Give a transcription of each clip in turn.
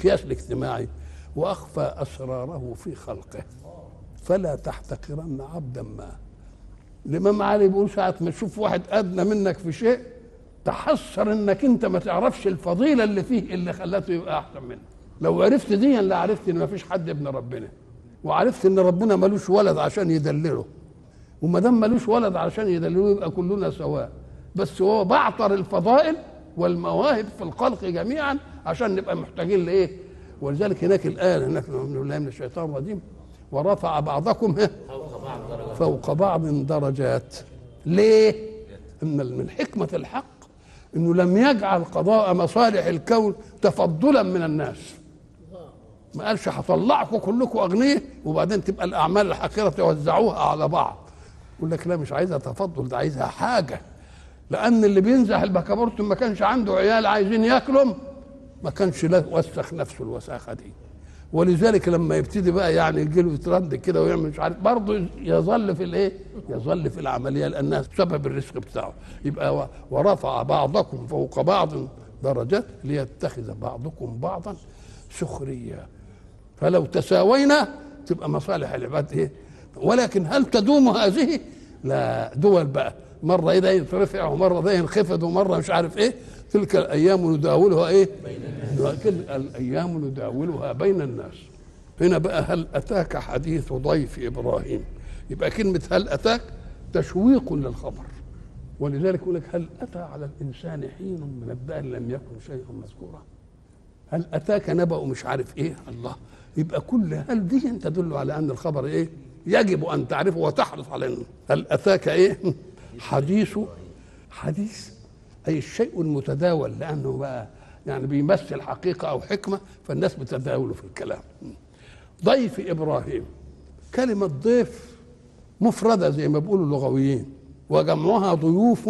المقياس الاجتماعي واخفى اسراره في خلقه فلا تحتقرن عبدا ما الامام علي بيقول ساعه ما تشوف واحد ادنى منك في شيء تحسر انك انت ما تعرفش الفضيله اللي فيه اللي خلته يبقى احسن منك لو عرفت دي لا عرفت ان ما فيش حد ابن ربنا وعرفت ان ربنا ملوش ولد عشان يدلله وما دام ملوش ولد عشان يدلله يبقى كلنا سواء بس هو بعطر الفضائل والمواهب في الخلق جميعا عشان نبقى محتاجين لايه ولذلك هناك الايه هناك من الله من الشيطان الرجيم ورفع بعضكم فوق بعض درجات ليه ان من حكمه الحق انه لم يجعل قضاء مصالح الكون تفضلا من الناس ما قالش هطلعكم كلكم اغنياء وبعدين تبقى الاعمال الحقيره توزعوها على بعض يقول لك لا مش عايزها تفضل ده عايزها حاجه لان اللي بينزح البكابورت ما كانش عنده عيال عايزين ياكلهم ما كانش لا وسخ نفسه الوساخه دي ولذلك لما يبتدي بقى يعني يجي له ترند كده ويعمل مش عارف برضه يظل في الايه؟ يظل في العمليه لانها سبب الرزق بتاعه يبقى ورفع بعضكم فوق بعض درجات ليتخذ بعضكم بعضا سخريا فلو تساوينا تبقى مصالح العباد ايه؟ ولكن هل تدوم هذه؟ لا دول بقى مره ده يترفع ومره ده ينخفض ومره مش عارف ايه تلك الايام نداولها ايه؟ تلك الايام نداولها بين الناس هنا بقى هل اتاك حديث ضيف ابراهيم يبقى كلمه هل اتاك تشويق للخبر ولذلك يقول لك هل اتى على الانسان حين من الدهر لم يكن شيئا مذكورا هل اتاك نبأ مش عارف ايه الله يبقى كل هل دي تدل على ان الخبر ايه يجب ان تعرفه وتحرص عليه هل اتاك ايه حديث حديث اي الشيء المتداول لانه بقى يعني بيمثل حقيقه او حكمه فالناس بتتداوله في الكلام ضيف ابراهيم كلمه ضيف مفرده زي ما بيقولوا اللغويين وجمعها ضيوف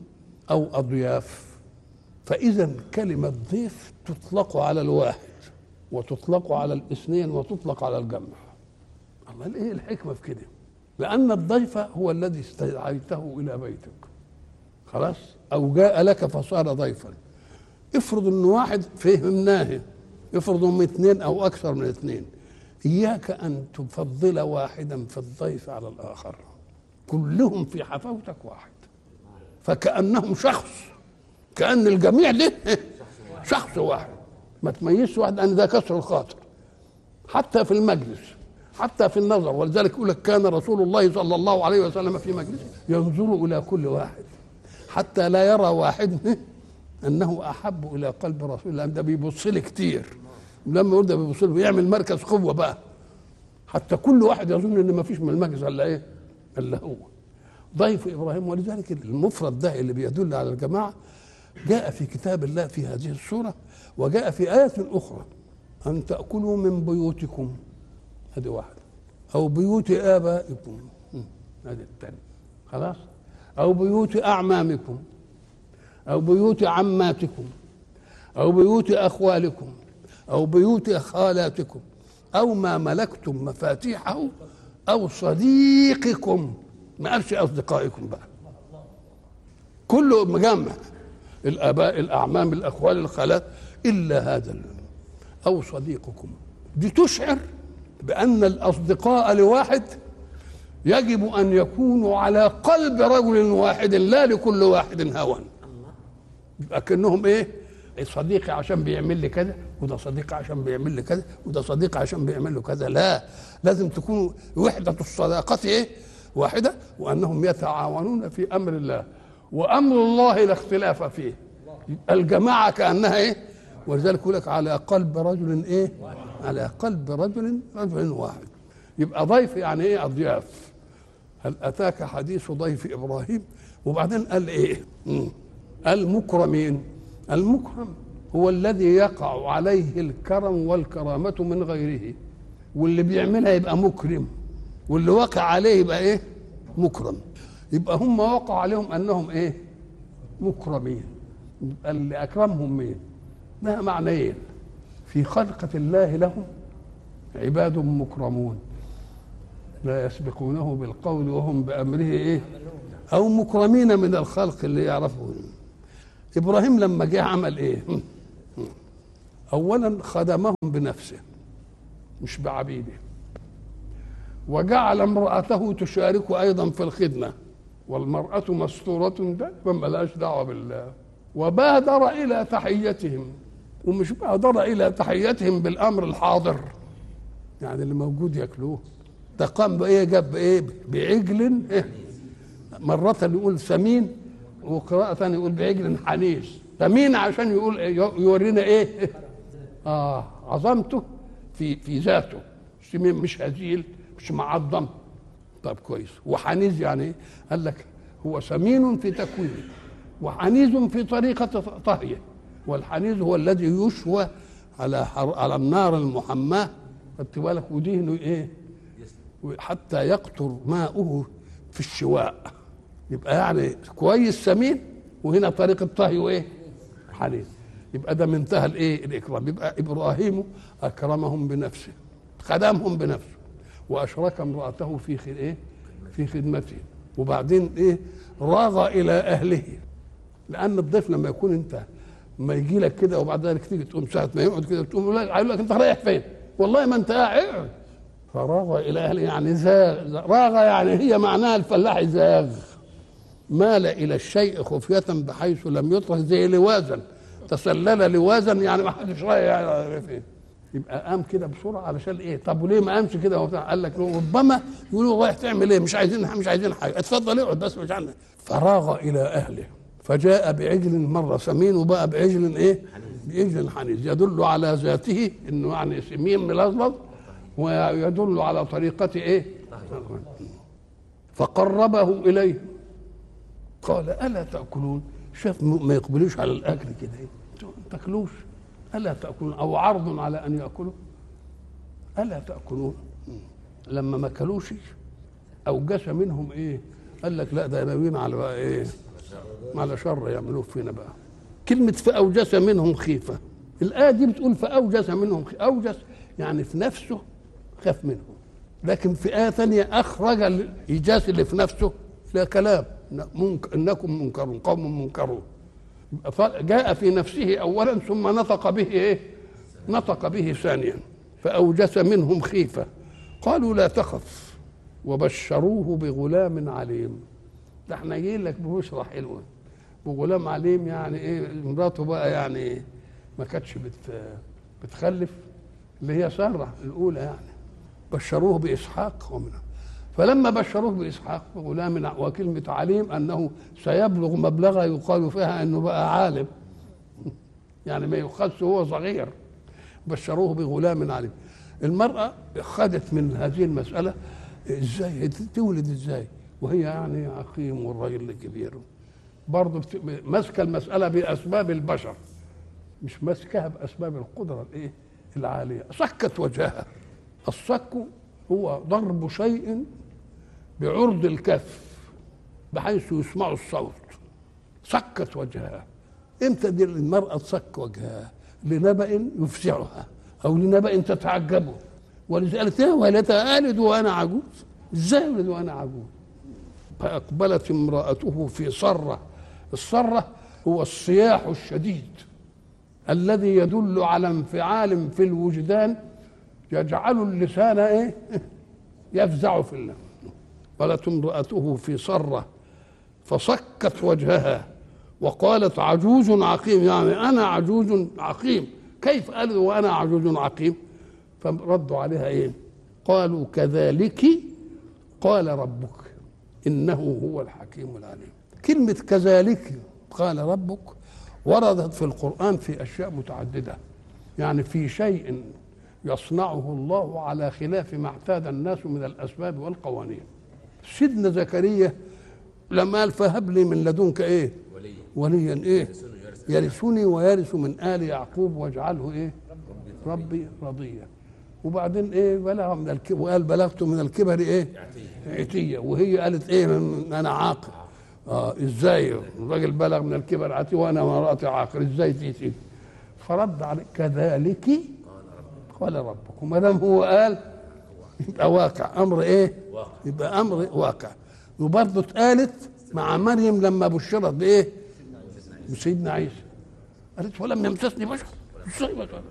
او اضياف فاذا كلمه ضيف تطلق على الواحد وتطلق على الاثنين وتطلق على الجمع الله ايه الحكمه في كده لان الضيف هو الذي استدعيته الى بيتك خلاص او جاء لك فصار ضيفا افرض ان واحد فهمناه افرض هم اثنين او اكثر من اثنين اياك ان تفضل واحدا في الضيف على الاخر كلهم في حفاوتك واحد فكانهم شخص كان الجميع ده شخص واحد ما تميزش واحد ان ده كسر الخاطر حتى في المجلس حتى في النظر ولذلك يقول لك كان رسول الله صلى الله عليه وسلم في مجلسه ينظر الى كل واحد حتى لا يرى واحد انه احب الى قلب رسول الله ده بيبص لي كتير لما يقول ده بيبص لي بيعمل مركز قوه بقى حتى كل واحد يظن ان ما فيش من المجلس الا ايه الا هو ضيف ابراهيم ولذلك المفرد ده اللي بيدل على الجماعه جاء في كتاب الله في هذه السوره وجاء في ايات اخرى ان تاكلوا من بيوتكم هذه واحده او بيوت ابائكم هذه الثانيه خلاص او بيوت اعمامكم او بيوت عماتكم او بيوت اخوالكم او بيوت خالاتكم او ما ملكتم مفاتيحه او صديقكم ما قالش اصدقائكم بقى كله مجمع الاباء الاعمام الاخوال الخالات الا هذا او صديقكم دي تشعر بان الاصدقاء لواحد يجب ان يكونوا على قلب رجل واحد لا لكل واحد هوى لكنهم ايه صديقي عشان بيعمل لي كذا وده صديقي عشان بيعمل لي كذا وده صديقي عشان بيعمل له كذا لا لازم تكون وحده الصداقه ايه واحده وانهم يتعاونون في امر الله وامر الله لا اختلاف فيه الجماعه كانها ايه ولذلك يقول لك على قلب رجل ايه على قلب رجل رجل واحد يبقى ضيف يعني ايه اضياف هل اتاك حديث ضيف ابراهيم وبعدين قال ايه مم. المكرمين المكرم هو الذي يقع عليه الكرم والكرامة من غيره واللي بيعملها يبقى مكرم واللي وقع عليه يبقى ايه مكرم يبقى هم وقع عليهم انهم ايه مكرمين يبقى اللي اكرمهم مين لها معنيين في خلقة الله لهم عباد مكرمون لا يسبقونه بالقول وهم بأمره إيه أو مكرمين من الخلق اللي يعرفون إبراهيم لما جه عمل إيه اولا خدمهم بنفسه مش بعبيده وجعل امرأته تشارك أيضا في الخدمة والمرأة مستورة دائما ملهاش دعوة بالله وبادر إلى تحيتهم ومش بادر إلى تحيتهم بالأمر الحاضر يعني اللي موجود ياكلوه ده قام بإيه جاب بإيه بعجل إيه مرة يقول سمين وقراءة يقول بعجل حنيس سمين عشان يقول يورينا إيه آه عظمته في في ذاته سمين مش هزيل مش معظم طب كويس وحنيز يعني ايه؟ قال لك هو سمين في تكوينه وحنيز في طريقة طهيه والحنيز هو الذي يشوى على حر... على النار المحماة خدت بالك ودهنه ايه؟ حتى يقطر ماؤه في الشواء يبقى يعني كويس سمين وهنا طريقة طهي ايه؟ حنيز يبقى ده منتهى الايه؟ الاكرام يبقى ابراهيم اكرمهم بنفسه خدمهم بنفسه واشرك امراته في خد... ايه في خدمته وبعدين ايه راغ الى اهله لان الضيف لما يكون انت ما يجي لك كده وبعد ذلك تيجي تقوم ساعه ما يقعد كده تقوم لا يقول لك انت رايح فين؟ والله ما انت قاعد فراغ الى اهله يعني زاغ راغ يعني هي معناها الفلاح زاغ مال الى الشيء خفيه بحيث لم يطرح زي لوازا تسلل لوازا يعني ما حدش رايح يعني فين يبقى قام كده بسرعه علشان ايه طب وليه ما قامش كده وبتاع قال لك ربما يقولوا رايح تعمل ايه مش عايزين مش عايزين حاجه اتفضل اقعد بس مش عندنا فراغ الى اهله فجاء بعجل مره سمين وبقى بعجل ايه بعجل حنيز يدل على ذاته انه يعني سمين ملظلظ ويدل على طريقة ايه فقربه اليه قال الا تاكلون شاف ما يقبلوش على الاكل كده ايه تاكلوش ألا تأكلون أو عرض على أن يأكلوا ألا تأكلون لما ما كلوش أوجس منهم إيه قال لك لا ده ناويين على بقى إيه على شر يعملوه فينا بقى كلمة فأوجس منهم خيفة الآية دي بتقول فأوجس منهم خيفة أوجس يعني في نفسه خاف منهم لكن في آية ثانية أخرج الإيجاز اللي في نفسه لا كلام إنكم منكرون قوم منكرون جاء في نفسه اولا ثم نطق به ايه نطق به ثانيا فاوجس منهم خيفه قالوا لا تخف وبشروه بغلام عليم ده احنا جايين لك ببشرى حلوه بغلام عليم يعني ايه مراته بقى يعني ايه ما كانتش بت بتخلف اللي هي ساره الاولى يعني بشروه باسحاق ومنها فلما بشروه باسحاق غلام وكلمه عليم انه سيبلغ مبلغا يقال فيها انه بقى عالم يعني ما يخص هو صغير بشروه بغلام عليم المراه خدت من هذه المساله ازاي تولد ازاي وهي يعني عقيم والراجل الكبير برضه ماسكه المساله باسباب البشر مش ماسكها باسباب القدره الايه العاليه صكت وجهها الصك هو ضرب شيء بعرض الكف بحيث يسمع الصوت صكت وجهها امتى دي المرأة تصك وجهها لنبأ يفزعها أو لنبأ تتعجبه ولذلك يا ويلتى ألد وأنا عجوز إزاي ألد وأنا عجوز فأقبلت امرأته في صرة الصرة هو الصياح الشديد الذي يدل على انفعال في الوجدان يجعل اللسان ايه يفزع في الله قالت امرأته في صرة فصكت وجهها وقالت عجوز عقيم يعني أنا عجوز عقيم كيف قالت وأنا عجوز عقيم فردوا عليها إيه قالوا كذلك قال ربك إنه هو الحكيم العليم كلمة كذلك قال ربك وردت في القرآن في أشياء متعددة يعني في شيء يصنعه الله على خلاف ما اعتاد الناس من الأسباب والقوانين سيدنا زكريا لما قال فهب لي من لدنك ايه وليا ايه يرثني ويرث من ال يعقوب واجعله ايه ربي رضيا وبعدين ايه بلغ من الكبر وقال بلغت من الكبر ايه عتية وهي قالت ايه انا عاقل اه ازاي الراجل بلغ من الكبر عتي وانا مراتي عاقل ازاي تيجي فرد عليه كذلك قال ربك وما دام هو قال يبقى واقع امر ايه يبقى امر واقع وبرضه اتقالت مع مريم لما بشرت بايه بسيدنا عيسى قالت ولم يمسسني بشر ازاي بشر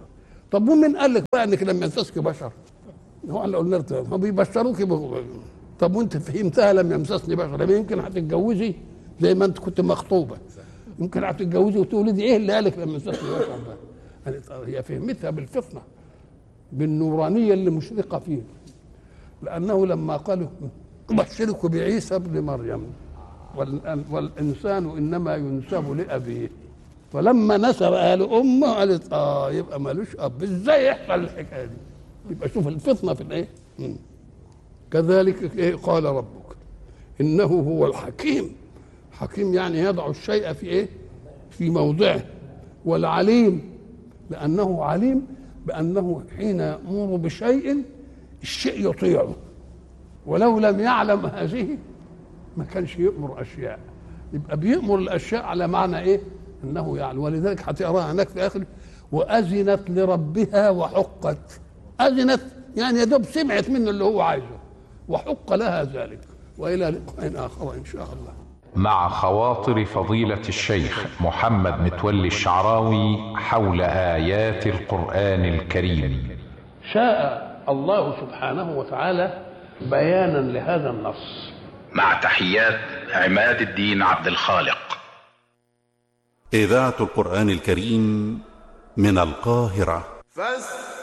طب ومين قال لك بقى انك لم يمسسك بشر هو احنا قلنا لك هم بيبشروك بغ- طب وانت فهمتها لم يمسسني بشر يبقى يمكن هتتجوزي زي ما انت كنت مخطوبه يمكن هتتجوزي وتولدي ايه اللي قالك لم يمسسني بشر ده قالت آه، هي فهمتها بالفطنه بالنورانيه اللي مشرقه فيه لانه لما قالوا ابشرك بعيسى ابن مريم والأن- والانسان انما ينسب لابيه فلما نسب اهل امه قالت اه يبقى ملوش اب ازاي يحصل الحكايه دي يبقى شوف الفطنه في الايه مم. كذلك إيه قال ربك انه هو الحكيم حكيم يعني يضع الشيء في ايه في موضعه والعليم لانه عليم بانه حين يامر بشيء الشيء يطيعه ولو لم يعلم هذه ما كانش يأمر أشياء يبقى بيأمر الأشياء على معنى إيه؟ أنه يعلم ولذلك هتقراها هناك في آخر وأذنت لربها وحقت أذنت يعني يا دوب سمعت منه اللي هو عايزه وحق لها ذلك وإلى لقاء آخر إن شاء الله مع خواطر فضيلة الشيخ محمد متولي الشعراوي حول آيات القرآن الكريم شاء الله سبحانه وتعالى بيانا لهذا النص مع تحيات عماد الدين عبد الخالق إذاعة القرآن الكريم من القاهرة فاستمعوا